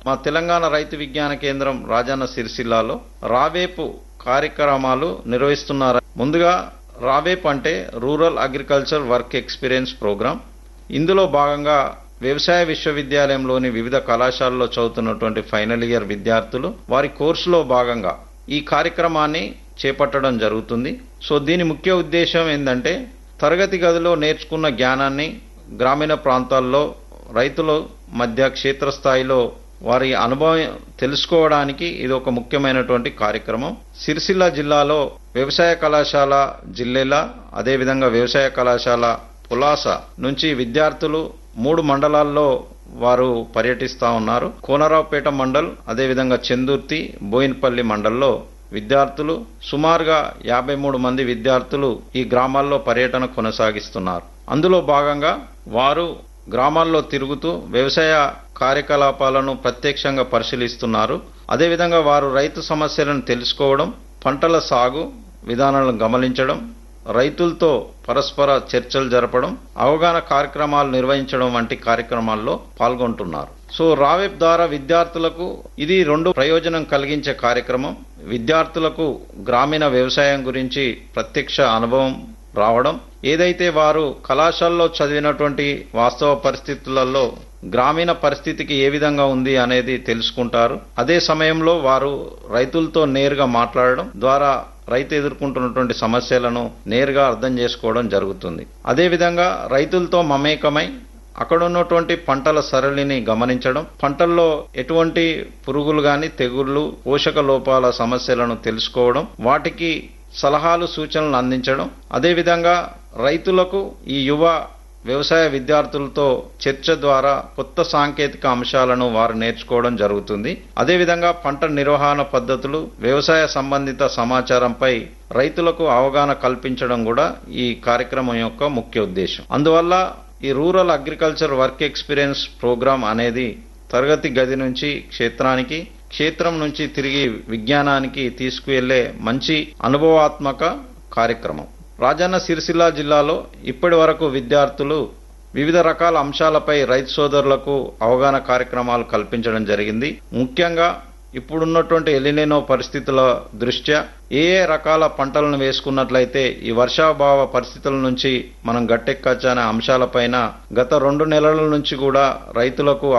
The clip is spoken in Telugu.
మా తెలంగాణ రైతు విజ్ఞాన కేంద్రం రాజన్న సిరిసిల్లాలో రావేపు కార్యక్రమాలు నిర్వహిస్తున్నారు ముందుగా రావేప్ అంటే rural agriculture work experience program ఇందులో భాగంగా వ్యవసాయ విశ్వవిద్యాలయంలోని వివిధ కళాశాలలో చదువుతున్నటువంటి ఫైనల్ ఇయర్ విద్యార్థులు వారి కోర్సులో భాగంగా ఈ కార్యక్రమాన్ని చేపట్టడం జరుగుతుంది సో దీని ముఖ్య ఉద్దేశం ఏంటంటే తరగతి గదిలో నేర్చుకున్న జ్ఞానాన్ని గ్రామీణ ప్రాంతాల్లో రైతుల మధ్య క్షేత్రస్థాయిలో వారి అనుభవం తెలుసుకోవడానికి ఇది ఒక ముఖ్యమైనటువంటి కార్యక్రమం సిరిసిల్ల జిల్లాలో వ్యవసాయ కళాశాల జిల్లెల అదేవిధంగా వ్యవసాయ కళాశాల పులాస నుంచి విద్యార్థులు మూడు మండలాల్లో వారు పర్యటిస్తా ఉన్నారు కోనరావుపేట మండల్ అదేవిధంగా చందుర్తి బోయిన్పల్లి మండల్లో విద్యార్థులు సుమారుగా యాభై మూడు మంది విద్యార్థులు ఈ గ్రామాల్లో పర్యటన కొనసాగిస్తున్నారు అందులో భాగంగా వారు గ్రామాల్లో తిరుగుతూ వ్యవసాయ కార్యకలాపాలను ప్రత్యక్షంగా పరిశీలిస్తున్నారు అదేవిధంగా వారు రైతు సమస్యలను తెలుసుకోవడం పంటల సాగు విధానాలను గమనించడం రైతులతో పరస్పర చర్చలు జరపడం అవగాహన కార్యక్రమాలు నిర్వహించడం వంటి కార్యక్రమాల్లో పాల్గొంటున్నారు సో రావెబ్ ద్వారా విద్యార్థులకు ఇది రెండు ప్రయోజనం కలిగించే కార్యక్రమం విద్యార్థులకు గ్రామీణ వ్యవసాయం గురించి ప్రత్యక్ష అనుభవం రావడం ఏదైతే వారు కళాశాలలో చదివినటువంటి వాస్తవ పరిస్థితులలో గ్రామీణ పరిస్థితికి ఏ విధంగా ఉంది అనేది తెలుసుకుంటారు అదే సమయంలో వారు రైతులతో నేరుగా మాట్లాడడం ద్వారా రైతు ఎదుర్కొంటున్నటువంటి సమస్యలను నేరుగా అర్థం చేసుకోవడం జరుగుతుంది అదేవిధంగా రైతులతో మమేకమై అక్కడ ఉన్నటువంటి పంటల సరళిని గమనించడం పంటల్లో ఎటువంటి పురుగులు గాని తెగుళ్లు పోషక లోపాల సమస్యలను తెలుసుకోవడం వాటికి సలహాలు సూచనలు అందించడం అదేవిధంగా రైతులకు ఈ యువ వ్యవసాయ విద్యార్థులతో చర్చ ద్వారా కొత్త సాంకేతిక అంశాలను వారు నేర్చుకోవడం జరుగుతుంది అదేవిధంగా పంట నిర్వహణ పద్ధతులు వ్యవసాయ సంబంధిత సమాచారంపై రైతులకు అవగాహన కల్పించడం కూడా ఈ కార్యక్రమం యొక్క ముఖ్య ఉద్దేశం అందువల్ల ఈ rural agriculture work experience program అనేది తరగతి గది నుంచి క్షేత్రానికి క్షేత్రం నుంచి తిరిగి విజ్ఞానానికి తీసుకువెళ్లే మంచి అనుభవాత్మక కార్యక్రమం రాజన్న సిరిసిల్ల జిల్లాలో ఇప్పటి వరకు విద్యార్థులు వివిధ రకాల అంశాలపై రైతు సోదరులకు అవగాహన కార్యక్రమాలు కల్పించడం జరిగింది ముఖ్యంగా ఇప్పుడున్నటువంటి ఎలినేనో పరిస్థితుల దృష్ట్యా ఏ ఏ రకాల పంటలను వేసుకున్నట్లయితే ఈ వర్షాభావ పరిస్థితుల నుంచి మనం గట్టెక్కచ్చనే అంశాలపైన గత రెండు నెలల నుంచి కూడా రైతులకు